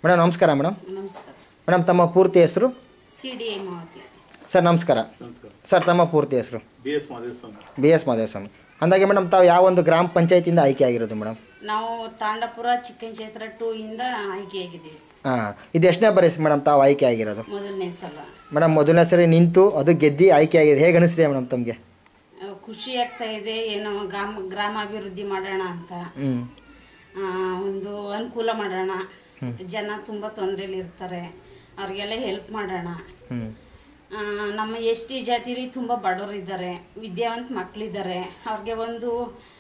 Madam ನಮಸ್ಕಾರ madam ನಮಸ್ಕಾರ madam ತಮ್ಮ ಪೂರ್ತಿ ಹೆಸರು ಸಿ ಡಿ ಹೇಮಾವತಿ ಸರ್ ನಮಸ್ಕಾರ ನಮಸ್ಕಾರ ಸರ್ ತಮ್ಮ ಪೂರ್ತಿ ಹೆಸರು B S Madeswamy B S Madevaswamy ಅಂದಾಗೆ ಮೇಡಮ್ ತಾವು ಯಾವ ಒಂದು ಗ್ರಾಮ ಪಂಚಾಯತಿಯಿಂದ ಆಯ್ಕೆ ಆಗಿರೋದು ಮೇಡಮ್ ನಾವು ತಾಂಡಪುರ ಚಿಕ್ಕನ್ ಕ್ಷೇತ್ರ ಟೂ ಇಂದ ಆಯ್ಕೆಯಾಗಿದ್ದೀವಿ ಸರ್. ಹಾಂ ಇದು ಎಷ್ಟನೇ ಬರೀ ಮೇಡಮ್ ತಾವು ಆಯ್ಕೆ ಆಗಿರೋದು ಮೊದಲನೇ ಸಲ ಮೇಡಮ್ ಮೊದಲನೇ ಸರಿ ನಿಂತು ಅದು ಗೆದ್ದಿ ಆಯ್ಕೆ ಆಗಿದೆ ಹೇಗೆ ಅನಿಸ್ತಿದೆ ಮೇಡಮ್ ತಮಗೆ ಆ, ಖುಷಿ ಆಗ್ತಾ ಇದೆ ಏನೋ ಗ್ರಾಮ ಗ್ರಾಮಾಭಿವೃದ್ಧಿ ಮಾಡೋಣ ಅಂತ ಹ್ಞೂ ಆ, ಒಂದು ಅನುಕೂಲ ಮಾಡೋಣ ಜನ ತುಂಬ ತೊಂದರೆಲಿ ಇರ್ತಾರೆ ಅವ್ರಿಗೆಲ್ಲ ಹೆಲ್ಪ್ ಮಾಡೋಣ ಹ್ಞೂ ಆ, ನಮ್ಮ ಎಸ್ ಟಿ ಜಾತಿಲಿ ತುಂಬ ಬಡವರು ಇದ್ದಾರೆ ವಿದ್ಯಾವಂತ ಮಕ್ಕಳಿದ್ದಾರೆ ಅವ್ರಿಗೆ ಒಂದು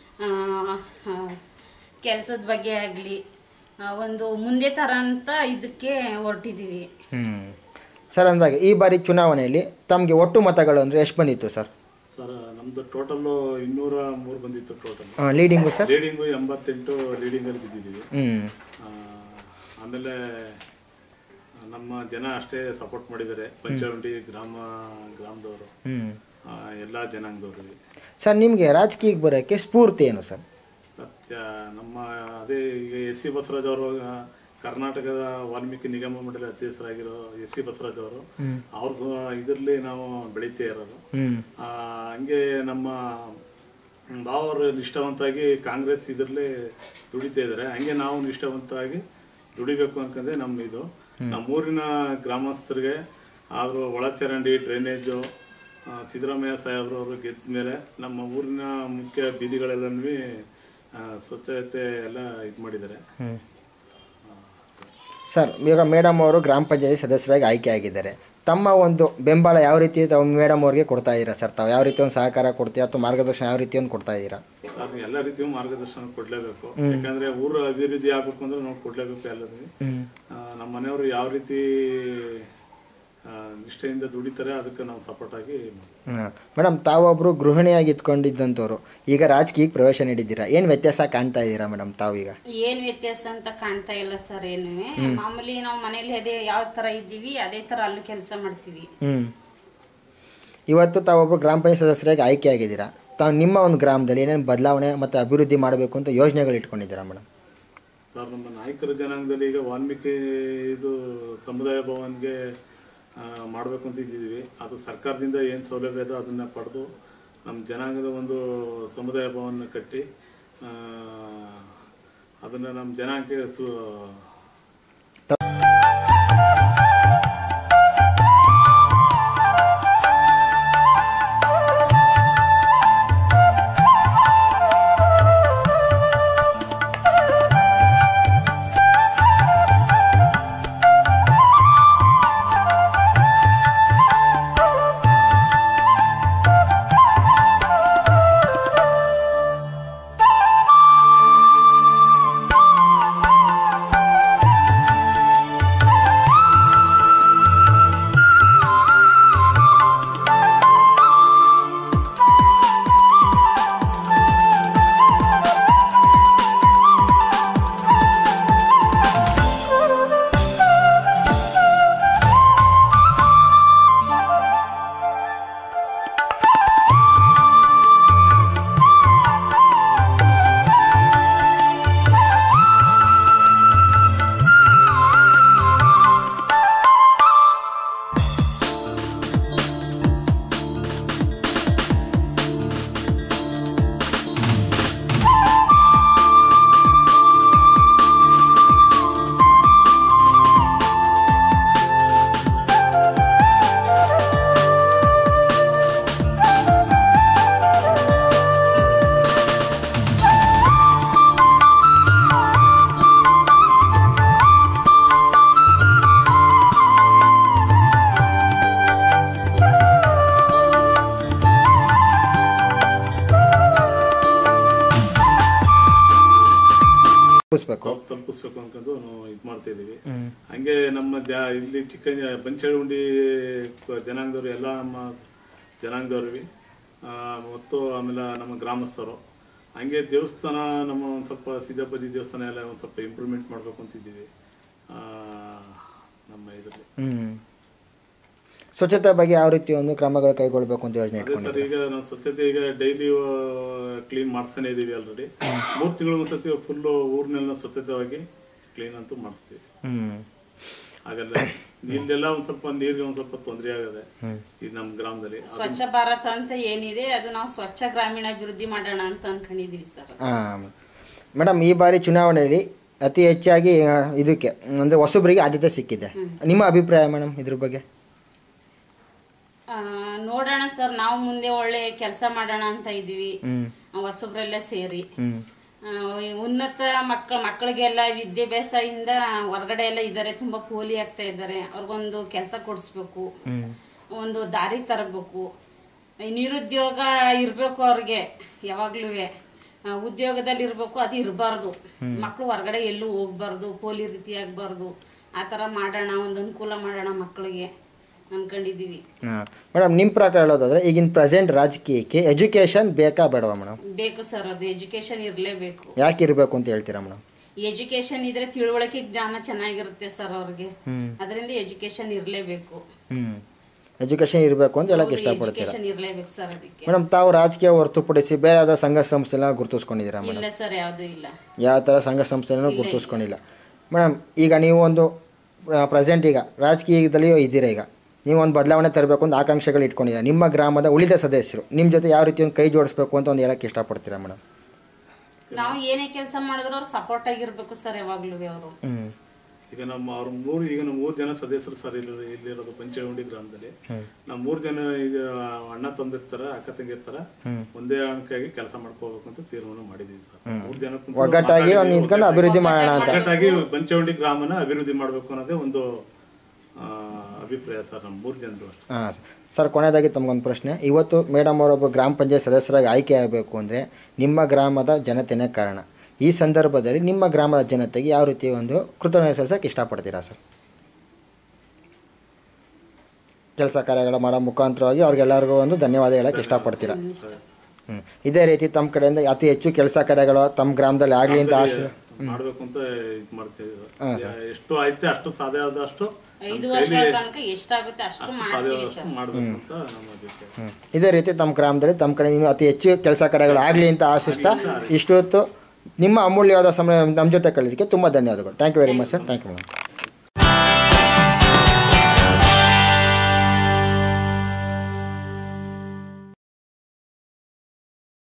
ಕೆಲಸದ ಬಗ್ಗೆ ಆಗಲಿ ಒಂದು ಮುಂದೆ ಥರ ಅಂತ ಇದಕ್ಕೆ ಹೊರಟಿದ್ದೀವಿ ಹ್ಞೂ ಸರ್ ಅಂದಾಗ ಈ ಬಾರಿ ಚುನಾವಣೆಯಲ್ಲಿ ತಮಗೆ ಒಟ್ಟು ಮತಗಳು ಅಂದರೆ ಎಷ್ಟು ಬಂದಿತ್ತು ಸರ್ ಸರ್ ನಮ್ದು ಟೋಟಲ್ ಇನ್ನೂರ ಮೂರು ಬಂದಿತ್ತು ಟೋಟಲ್ ಲೀಡಿಂಗು ಸರ್ ಲೀಡಿಂಗು ಎಂಬತ್ತೆಂಟು ಲೀಡಿಂಗಲ್ಲಿ ಬಿದ್ದಿದ್ದೀವಿ ಹ್ಞೂ ಆ, ಆಮೇಲೆ ನಮ್ಮ ಜನ ಅಷ್ಟೇ ಸಪೋರ್ಟ್ ಮಾಡಿದ್ದಾರೆ ಪಂಚವಂಡಿ ಗ್ರಾಮ ಗ್ರಾಮದವರು ಹ್ಞೂ ಆ, ಎಲ್ಲ ಜನಾಂಗದವ್ರಿಗೆ ಸರ್ ನಿಮಗೆ ರಾಜಕೀಯಕ್ಕೆ ಬರೋಕ್ಕೆ ಸ್ಫೂರ್ತಿ ಏನು ಸರ್ ಸತ್ಯ ನಮ್ಮ ಅದೇ ಈಗ ಎಸ್ ಸಿ ಬಸವರಾಜ್ ಅವರು ಕರ್ನಾಟಕದ ವಾಲ್ಮೀಕಿ ನಿಗಮ ಮಂಡಳಿ ಅಧ್ಯಕ್ಷರಾಗಿರೋ ಎಸ್ ಸಿ ಬಸವರಾಜ್ ಅವರು ಅವ್ರ ಇದರಲ್ಲಿ ನಾವು ಬೆಳೀತಾ ಇರೋದು ಹ್ಞೂ ಆ, ಹಂಗೆ ನಮ್ಮ ಭಾವರು ನಿಷ್ಠಾವಂತಾಗಿ ಕಾಂಗ್ರೆಸ್ ಇದರಲ್ಲಿ ದುಡಿತಾ ಇದ್ದಾರೆ ಹಂಗೆ ನಾವು ನಿಷ್ಠಾವಂತರಾಗಿ ದುಡಿಬೇಕು ಅನ್ಕಂದ್ರೆ ನಮ್ಮ ಇದು ನಮ್ಮ ಊರಿನ ಗ್ರಾಮಸ್ಥರಿಗೆ ಆದರೂ ಒಳಚರಂಡಿ ಡ್ರೈನೇಜು ಆ, ಸಿದ್ದರಾಮಯ್ಯ ಸಾಹೇಬ್ರವರು ಗೆದ್ದ ಮೇಲೆ ನಮ್ಮ ಊರಿನ ಮುಖ್ಯ ಬೀದಿಗಳೆಲ್ಲನೂ ಸ್ವಚ್ಛತೆ ಎಲ್ಲ ಇದು ಮಾಡಿದ್ದಾರೆ ಹ್ಞೂ ಸರ್ ಈಗ ಮೇಡಮ್ ಅವರು ಗ್ರಾಮ ಪಂಚಾಯತಿ ಸದಸ್ಯರಾಗಿ ಆಯ್ಕೆ ಆಗಿದ್ದಾರೆ ತಮ್ಮ ಒಂದು ಬೆಂಬಲ ಯಾವ ರೀತಿ ತಾವು ಮೇಡಮ್ ಅವ್ರಿಗೆ ಕೊಡ್ತಾ ಇದ್ದೀರಾ ಸರ್ ತಾವು ಯಾವ ರೀತಿ ಒಂದು ಸಹಕಾರ ಕೊಡ್ತೀರಾ ಅಥವಾ ಮಾರ್ಗದರ್ಶನ ಯಾವ ರೀತಿ ಒಂದು ಕೊಡ್ತಾ ಇದ್ದೀರಾ ಸರ್ ಎಲ್ಲ ರೀತಿಯೂ ಮಾರ್ಗದರ್ಶನ ಕೊಡ್ಲೇಬೇಕು ಯಾಕಂದ್ರೆ ಊರು ಅಭಿವೃದ್ಧಿ ಆಗ್ಬೇಕು ಅಂದ್ರೆ ನಾವು ಕೊಡ್ಲೇಬೇಕು ಎಲ್ಲದೂ ಆ, ನಮ್ಮ ಮನೆಯವರು ಯಾವ ರೀತಿ ಆ, ನಿಷ್ಠೆಯಿಂದ ದುಡಿತಾರೆ ಅದಕ್ಕೆ ನಾವು ಸಪೋರ್ಟ್ ಆಗಿ ಮಾಡ್ತೀವಿ. ಮೇಡಮ್ ತಾವೊಬ್ಬರು ಗೃಹಿಣಿಯಾಗಿ ಇದ್ಕೊಂಡಿದ್ದಂಥವ್ರು ಈಗ ರಾಜಕೀಯಕ್ಕೆ ಪ್ರವೇಶ ನೀಡಿದ್ದೀರಾ ಏನು ವ್ಯತ್ಯಾಸ ಕಾಣ್ತಾ ಇದ್ದೀರಾ ಮೇಡಮ್ ತಾವೀಗ ಏನು ವ್ಯತ್ಯಾಸ ಅಂತ ಕಾಣ್ತಾ ಇಲ್ಲ ಸರ್ ಏನು ಮಾಮೂಲಿ ನಾವು ಮನೇಲಿ ಅದೇ ಯಾವ ಥರ ಇದ್ದೀವಿ ಅದೇ ಥರ ಅಲ್ಲೂ ಕೆಲಸ ಮಾಡ್ತೀವಿ ಹ್ಞೂ ಇವತ್ತು ತಾವೊಬ್ಬರು ಗ್ರಾಮ ಪಂಚಾಯತ್ ಸದಸ್ಯರಾಗಿ ಆಯ್ಕೆ ಆಗಿದ್ದೀರಾ ತಾವು ನಿಮ್ಮ ಒಂದು ಗ್ರಾಮದಲ್ಲಿ ಏನೇನು ಬದಲಾವಣೆ ಮತ್ತು ಅಭಿವೃದ್ಧಿ ಮಾಡಬೇಕು ಅಂತ ಯೋಜನೆಗಳು ಇಟ್ಕೊಂಡಿದ್ದೀರಾ ಮೇಡಮ್ ಸರ್ ನಮ್ಮ ನಾಯಕರ ಜನಾಂಗದಲ್ಲಿ ಈಗ ವಾಲ್ಮೀಕಿ ಇದು ಸಮುದಾಯ ಭವನ್ಗೆ ಆ, ಮಾಡ್ಬೇಕು ಅಂತ ಇದ್ದೀವಿ ಅದು ಸರ್ಕಾರದಿಂದ ಏನು ಸೌಲಭ್ಯ ಇದೆ ಅದನ್ನ ಪಡೆದು ನಮ್ಮ ಜನಾಂಗದ ಒಂದು ಸಮುದಾಯ ಭವನ ಕಟ್ಟಿ ಆ, ಅದನ್ನ ನಮ್ಮ ಜನಾಂಗಕ್ಕೆ ಸು ತಲುಪಿಸ್ಬೇಕು ತಲುಪ್- ತಲುಪಿಸ್ಬೇಕು ಅನ್ಕೊಂಡು ನಾವು ಇದು ಮಾಡ್ತಾ ಇದೀವಿ ಹಂಗೆ ನಮ್ಮ ಜ ಇಲ್ಲಿ ಚಿಕ್ಕ ಬಂಚಳಗುಂಡಿ ಜನಾಂಗದವ್ರು ಎಲ್ಲ ನಮ್ಮ ಜನಾಂಗದವ್ರಿಗೆ ಆ, ಮತ್ತು ಆಮೇಲೆ ನಮ್ಮ ಗ್ರಾಮಸ್ಥರು ಹಂಗೆ ದೇವಸ್ಥಾನ ನಮ್ಮ ಒಂದು ಸ್ವಲ್ಪ ಸಿದ್ದಪ್ಪದಿ ದೇವಸ್ಥಾನ ಎಲ್ಲ ಒಂದು ಸ್ವಲ್ಪ ಇಂಪ್ರೂವ್ಮೆಂಟ್ ಮಾಡ್ಬೇಕು ಅಂತಿದ್ದೀವಿ ಆ, ನಮ್ಮ ಇದರಲ್ಲಿ ಹ್ಞೂ ಸ್ವಚ್ಛತೆ ಬಗ್ಗೆ ಯಾವ ರೀತಿ ಒಂದು ಕ್ರಮಗಳು ಕೈಗೊಳ್ಬೇಕು ಅಂತ ಯೋಜನೆ ಅದೇ ಇಟ್ಕೊಂಡಿದ್ದೀರಾ ಸರ್ ಈಗ ನಾವು ಸ್ವಚ್ಛತೆ ಈಗ ಡೈಲಿ ಕ್ಲೀನ್ ಮಾಡಿಸ್ತಾನೆ ಇದೀವಿ ಆಲ್ರೆಡಿ ಮೂರು ತಿಂಗಳು ಒಂದ್ಸತಿ ಫುಲ್ಲು ಊರ್ನೆಲ್ಲ ಸ್ವಚ್ಛತೆಯಾಗಿ ಕ್ಲೀನ್ ಅಂತೂ ಮಾಡಿಸ್ತೀವಿ ಹ್ಞೂ ಆಗಲ್ಲ ಇಲ್ಲೆಲ್ಲ ಒಂದ್ ಸ್ವಲ್ಪ ನೀರಿಗೆ ಒಂದ್ ಸ್ವಲ್ಪ ತೊಂದರೆ ಆಗದೆ ಈ ನಮ್ಮ ಗ್ರಾಮದಲ್ಲಿ ಸ್ವಚ್ಛ ಭಾರತ ಅಂತ ಏನಿದೆ ಅದು ನಾವು ಸ್ವಚ್ಛ ಗ್ರಾಮೀಣ ಅಭಿವೃದ್ಧಿ ಮಾಡೋಣ ಅಂತ ಅನ್ಕೊಂಡಿದೀವಿ ಸರ್ ಹಾಂ ಮೇಡಮ್ ಈ ಬಾರಿ ಚುನಾವಣೆಯಲ್ಲಿ ಅತಿ ಹೆಚ್ಚಾಗಿ ಆ, ಇದಕ್ಕೆ ಅಂದರೆ ಹೊಸಬರಿಗೆ ಆದ್ಯತೆ ಸಿಕ್ಕಿದೆ ನಿಮ್ಮ ಅಭಿಪ್ರಾಯ ಮೇಡಮ್ ಇದ್ರ ಬಗ್ಗೆ ಆ, ನೋಡೋಣ ಸರ್ ನಾವು ಮುಂದೆ ಒಳ್ಳೆ ಕೆಲಸ ಮಾಡೋಣ ಅಂತ ಇದೀವಿ ಹ್ಮ್. ಹೊಸಬ್ರೆಲ್ಲ ಸೇರಿ ಹ್ಞೂ ಆ, ಈ ಉನ್ನತ ಮಕ್ಕಳ ಮಕ್ಕಳಿಗೆಲ್ಲ ವಿದ್ಯಾಭ್ಯಾಸದಿಂದ ಹೊರಗಡೆ ಎಲ್ಲ ಇದ್ದಾರೆ ತುಂಬಾ ಪೋಲಿ ಆಗ್ತಾ ಇದ್ದಾರೆ ಅವ್ರಿಗೊಂದು ಕೆಲಸ ಕೊಡಿಸ್ಬೇಕು ಹ್ಞೂ ಒಂದು ದಾರಿ ತರಬೇಕು ನಿರುದ್ಯೋಗ ಇರಬೇಕು ಅವ್ರಿಗೆ ಯಾವಾಗ್ಲೂ ಉದ್ಯೋಗದಲ್ಲಿ ಇರಬೇಕು ಅದು ಇರಬಾರ್ದು ಮಕ್ಕಳು ಹೊರಗಡೆ ಎಲ್ಲೂ ಹೋಗ್ಬಾರ್ದು ಪೋಲಿ ರೀತಿ ಆಗ್ಬಾರ್ದು ಆ ಥರ ಮಾಡೋಣ ಒಂದು ಅನುಕೂಲ ಮಾಡೋಣ ಮಕ್ಕಳಿಗೆ ಅನ್ಕೊಂಡಿದೀವಿ ಹಾಂ ಮೇಡಮ್ ನಿಮ್ಮ ಪ್ರಕಾರ ಹೇಳೋದಾದ್ರೆ ಈಗಿನ ಪ್ರೆಸೆಂಟ್ ರಾಜಕೀಯಕ್ಕೆ ಎಜುಕೇಷನ್ ಬೇಕಾ ಬೇಡವಾ ಮೇಡಮ್ ಬೇಕು ಸರ್ ಅದು ಎಜುಕೇಶನ್ ಇರಲೇಬೇಕು ಯಾಕೆ ಇರಬೇಕು ಅಂತ ಹೇಳ್ತೀರಾ ಮೇಡಮ್ ಎಜುಕೇಶನ್ ಇದ್ರೆ ತಿಳುವಳಿಕೆ ಜ್ಞಾನ ಚೆನ್ನಾಗಿರುತ್ತೆ ಸರ್ ಅವ್ರಿಗೆ ಹ್ಮ್. ಅದರಿಂದ ಎಜುಕೇಶನ್ ಇರಲೇಬೇಕು ಹ್ಞೂ ಎಜುಕೇಷನ್ ಇರಬೇಕು ಅಂತ ಹೇಳಕ್ಕೆ ಇಷ್ಟಪಡ್ತೀರಾ ಎಜುಕೇಶನ್ ಇರಲೇಬೇಕು ಸರ್ ಅದಕ್ಕೆ ಮೇಡಮ್ ತಾವು ರಾಜಕೀಯ ಹೊರತುಪಡಿಸಿ ಬೇರೆ ಯಾವ್ದಾದ್ರು ಸಂಘ ಸಂಸ್ಥೆನ ಗುರುತಿಸ್ಕೊಂಡಿದ್ದೀರಾ ಮೇಡಮ್ ಇಲ್ಲ ಸರ್ ಯಾವುದು ಇಲ್ಲ ಯಾವ ಥರ ಸಂಘ ಸಂಸ್ಥೆನೂ ಗುರುತಿಸ್ಕೊಂಡಿಲ್ಲ ಮೇಡಮ್ ಈಗ ನೀವು ಒಂದು ಪ್ರೆಸೆಂಟ್ ಈಗ ರಾಜಕೀಯದಲ್ಲಿ ಇದ್ದೀರಾ ಈಗ ನೀವು ಒಂದು ಬದಲಾವಣೆ ತರಬೇಕು ಅಂತ ಆಕಾಂಕ್ಷೆಗಳು ಇಟ್ಕೊಂಡಿದ್ದೀರಾ ನಿಮ್ಮ ಗ್ರಾಮದ ಉಳಿದ ಸದಸ್ಯರು ನಿಮ್ಮ ಜೊತೆ ಯಾವ ರೀತಿ ಒಂದು ಕೈ ಜೋಡಿಸ್ಬೇಕು ಅಂತ ಒಂದು ಹೇಳಕ್ಕೆ ಇಷ್ಟಪಡ್ತೀರಾ ಮೇಡಮ್ ನಾವು ಏನೇ ಕೆಲಸ ಮಾಡಿದ್ರು ಅವ್ರು ಸಪೋರ್ಟ್ ಆಗಿರ್ಬೇಕು ಸರ್ ಯಾವಾಗ್ಲೂ ಅವರು ಹ್ಞೂ ಈಗ ನಮ್ಮ ಅವ್ರ ಮೂರು ಈಗ ನಮ್ಮ ಮೂರು ಜನ ಸದಸ್ಯರು ಸರ್ ಇಲ್ಲಿ ಇಲ್ಲಿರೋದು ಪಂಚಗುಂಡಿ ಗ್ರಾಮದಲ್ಲಿ ನಮ್ಮ ಮೂರು ಜನ ಈಗ ಅಣ್ಣ ತಂದಿರ್ತಾರ ಅಕ್ಕ ತಂಗಿರ್ತಾರ ಒಂದೇ ಅಂಕಾಗಿ ಕೆಲಸ ಮಾಡ್ಕೋಬೇಕು ಅಂತ ತೀರ್ಮಾನ ಮಾಡಿದೀವಿ ಸರ್ ಮೂರು ಜನ ಕುಂತು ಒಗ್ಗಟ್ಟಾಗಿ ಒಂದು ನಿಂತ್ಕೊಂಡು ಅಭಿವೃದ್ಧಿ ಮಾಡೋಣ ಅಂತ ಒಗ್ಗಟ್ಟಾಗಿ ಪಂಚಗುಂಡಿ ಗ್ರಾಮನ ಅಭಿವೃದ್ಧಿ ಮಾಡ್ಬೇಕು ಅನ್ನೋದೇ ಒಂದು ಆ, ಅಭಿಪ್ರಾಯ ಸರ್ ನಮ್ಮ ಮೂರು ಜನರು ಹಾಂ ಸರ್ ಕೊನೆಯದಾಗಿ ತಮಗೊಂದು ಪ್ರಶ್ನೆ ಇವತ್ತು ಮೇಡಮ್ ಅವರೊಬ್ಬರು ಗ್ರಾಮ ಪಂಚಾಯತ್ ಸದಸ್ಯರಾಗಿ ಆಯ್ಕೆ ಆಗಬೇಕು ಅಂದರೆ ನಿಮ್ಮ ಗ್ರಾಮದ ಜನತೆನೇ ಕಾರಣ ಈ ಸಂದರ್ಭದಲ್ಲಿ ನಿಮ್ಮ ಗ್ರಾಮದ ಜನತೆಗೆ ಯಾವ ರೀತಿ ಒಂದು ಕೃತಜ್ಞತೆ ಸಲ್ಲಿಸಕ್ಕೆ ಇಷ್ಟಪಡ್ತೀರಾ ಸರ್ ಕೆಲಸ ಕಾರ್ಯಗಳು ಮಾಡೋ ಮುಖಾಂತರವಾಗಿ ಅವ್ರಿಗೆಲ್ಲರಿಗೂ ಒಂದು ಧನ್ಯವಾದ ಹೇಳಕ್ಕೆ ಇಷ್ಟಪಡ್ತೀರಾ ಹ್ಞೂ ಇದೇ ರೀತಿ ತಮ್ಮ ಕಡೆಯಿಂದ ಅತಿ ಹೆಚ್ಚು ಕೆಲಸ ಕಾರ್ಯಗಳು ತಮ್ಮ ಗ್ರಾಮದಲ್ಲಿ ಆಗಲಿ ಅಂತ ಆಸೆ ಮಾಡ್ಬೇಕು ಅಂತ ಇದು ಮಾಡ್ತಾ ಇದ್ದೀವಿ ಎಷ್ಟು ಆಯ್ತೆ ಅಷ್ಟು ಸಾಧ್ಯ ಆದಷ್ಟು ಐದು ವರ್ಷಗಳ ತನಕ ಎಷ್ಟಾಗುತ್ತೆ ಅಷ್ಟು ಮಾಡ್ತೀವಿ ಸರ್ ಮಾಡ್ಬೇಕು ಅಂತ ನಮ್ಮ ಅಭಿಪ್ರಾಯ ಹ್ಮ್. ಇದೇ ರೀತಿ ತಮ್ಮ ಗ್ರಾಮದಲ್ಲಿ ತಮ್ಮ ಕಡೆ ನೀವು ಅತಿ ಹೆಚ್ಚು ಕೆಲಸ ಕಾರ್ಯಗಳು ಆಗಲಿ ಅಂತ ಆಶಿಸ್ತಾ ಇಷ್ಟೊತ್ತು ನಿಮ್ಮ ಅಮೂಲ್ಯವಾದ ಸಮಯ ನಮ್ಮ ಜೊತೆ ಕಳೆದಕ್ಕೆ ತುಂಬ ಧನ್ಯವಾದಗಳು thank you very much sir thank you madam